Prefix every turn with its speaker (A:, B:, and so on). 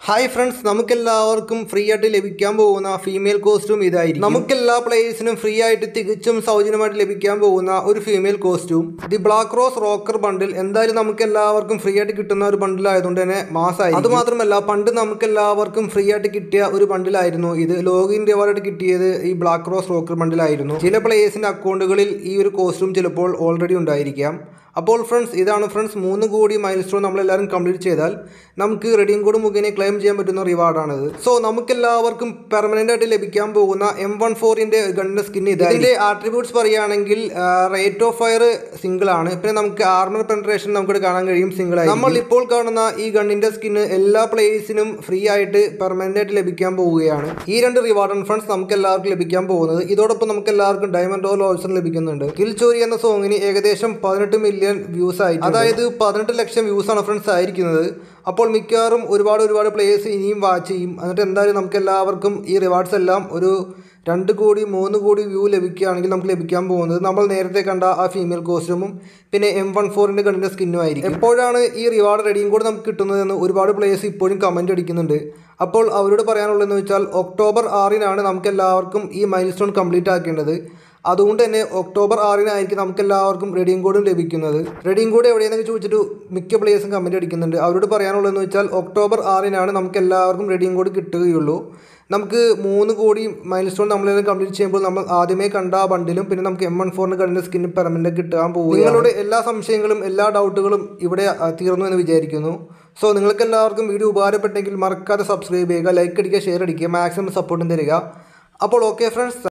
A: hi friends നമുക്കെല്ലാവർക്കും free ആയിട്ട് ലഭിക്കാൻ പോകുന്ന ഫീമെയിൽ കോസ്റ്റ്യൂം ഇതായിരിക്കും നമുക്കെല്ലാ പ്ലേയേഴ്സിനും ഫ്രീ ആയിട്ട് തികച്ചും സൗജന്യമായിട്ട് ലഭിക്കാൻ പോകുന്ന ഒരു female costume the black rose rocker bundle എന്തായാലും നമുക്ക് എല്ലാവർക്കും ഫ്രീ ആയിട്ട് കിട്ടുന്ന ഒരു ബണ്ടിൽ ആയതുകൊണ്ട് തന്നെ മാസമായി അത് മാത്രമല്ല പണ്ട് നമുക്ക് എല്ലാവർക്കും ഫ്രീ ആയിട്ട് കിട്ടിയ ഒരു ബണ്ടിലായിരുന്നു ഇത് ലോഗിൻ റിവാർഡ് കിട്ടിയത് ഈ ബ്ലാക്ക് റോസ് റോക്കർ ബണ്ടിലായിരുന്നു ചില പ്ലേയേഴ്സിന്റെ അക്കൗണ്ടുകളിൽ ഈ ഒരു കോസ്റ്റ്യൂം ചിലപ്പോൾ ഓൾറെഡി ഉണ്ടായിരിക്കാം അപ്പോൾ ഫ്രണ്ട്സ് ഇതാണ് ഫ്രണ്ട്സ് മൂന്ന് കോടി മൈൽ സ്റ്റോൺ നമ്മളെല്ലാവരും കംപ്ലീറ്റ് ചെയ്താൽ നമുക്ക് റെഡിയും കോഡ് മുഖേന ക്ലെയിം ചെയ്യാൻ പറ്റുന്ന റിവാർഡാണിത് സോ നമുക്കെല്ലാവർക്കും പെർമനൻ്റ് ആയിട്ട് ലഭിക്കാൻ പോകുന്ന എം വൺ ഫോറിൻ്റെ ഗണ്ണിൻ്റെ സ്കിൻ ഇത് ഇതിൻ്റെ ആട്രിബ്യൂട്ട്സ് പറയുകയാണെങ്കിൽ റേറ്റ് ഓഫ് ഫയർ സിംഗിൾ ആണ് പിന്നെ നമുക്ക് ആർമർ പെൻട്രേഷൻ നമുക്കിവിടെ കാണാൻ കഴിയും സിംഗിൾ ആയി നമ്മൾ ഇപ്പോൾ കാണുന്ന ഈ ഗണ്ണിൻ്റെ സ്കിന്ന് എല്ലാ പ്ലേയേഴ്സിനും ഫ്രീ ആയിട്ട് പെർമനൻ്റ് ആയിട്ട് ലഭിക്കാൻ പോവുകയാണ് ഈ രണ്ട് റിവാർഡാണ് ഫ്രണ്ട്സ് നമുക്ക് എല്ലാവർക്കും ലഭിക്കാൻ പോകുന്നത് ഇതോടൊപ്പം നമുക്ക് എല്ലാവർക്കും ഡയമണ്ട് റോൾ ഓൾസൺ ലഭിക്കുന്നുണ്ട് കിൽ ചോരി എന്ന സോങ്ങിന് ഏകദേശം പതിനെട്ട് മില്യൺ വ്യൂസ് ആയി അതായത് പതിനെട്ട് ലക്ഷം വ്യൂസ് ആണ് ഫ്രണ്ട്സ് ആയിരിക്കുന്നത് അപ്പോൾ മിക്കവാറും ഒരുപാട് ഒരുപാട് പ്ലേയേഴ്സ് ഇനിയും വാച്ച് ചെയ്യും എന്നിട്ട് എന്തായാലും നമുക്ക് എല്ലാവർക്കും ഈ റിവാർഡ്സ് എല്ലാം ഒരു രണ്ട് കോടി മൂന്ന് കോടി വ്യൂ ലഭിക്കുകയാണെങ്കിൽ നമുക്ക് ലഭിക്കാൻ പോകുന്നത് നമ്മൾ നേരത്തെ കണ്ട ആ ഫീമെയിൽ കോസ്റ്റ്യൂമും പിന്നെ എം വൺ ഫോറിൻ്റെ കണ്ണിൻ്റെ സ്കിന്നും ആയിരിക്കും എപ്പോഴാണ് ഈ റിവാർഡ് റെഡിയും കൂടെ നമുക്ക് കിട്ടുന്നതെന്ന് ഒരുപാട് പ്ലേയേഴ്സ് ഇപ്പോഴും കമൻറ്റ് അടിക്കുന്നുണ്ട് അപ്പോൾ അവരോട് പറയാനുള്ളതെന്ന് വെച്ചാൽ ഒക്ടോബർ ആറിനാണ് നമുക്ക് എല്ലാവർക്കും ഈ മൈൽ സ്റ്റോൺ കംപ്ലീറ്റ് ആക്കേണ്ടത് അതുകൊണ്ട് തന്നെ ഒക്ടോബർ ആറിനായിരിക്കും നമുക്ക് എല്ലാവർക്കും റെഡിയും കോഡും ലഭിക്കുന്നത് റെഡിയും കോഡ് എവിടെയെന്നൊക്കെ ചോദിച്ചിട്ട് മിക്ക പ്ലേയേഴ്സും കമൻറ്റ് അടിക്കുന്നുണ്ട് അവരോട് പറയാനുള്ളതെന്ന് വെച്ചാൽ ഒക്ടോബർ ആറിനാണ് നമുക്ക് എല്ലാവർക്കും റെഡിയും കോഡ് കിട്ടുകയുള്ളൂ നമുക്ക് മൂന്ന് കോടി മൈൽ സ്റ്റോൺ നമ്മളെല്ലാം കംപ്ലീറ്റ് ചെയ്യുമ്പോൾ നമ്മൾ ആദ്യമേ കണ്ട ആ ബണ്ടിലും പിന്നെ നമുക്ക് എം വൺ ഫോറിന് കണ്ടിൻ്റെ സ്കിന്ന് പെർമനൻ്റ് കിട്ടാൻ പോകും നിങ്ങളുടെ എല്ലാ സംശയങ്ങളും എല്ലാ ഡൗട്ടുകളും ഇവിടെ ആ, തീർന്നു എന്ന് വിചാരിക്കുന്നു സോ നിങ്ങൾക്ക് എല്ലാവർക്കും വീഡിയോ ഉപകാരപ്പെട്ടെങ്കിൽ മറക്കാതെ സബ്സ്ക്രൈബ് ചെയ്യുക ലൈക്ക് അടിക്കുക ഷെയർ അടിക്കുക മാക്സിമം സപ്പോർട്ടും തരിക അപ്പോൾ ഓക്കെ ഫ്രണ്ട്സ്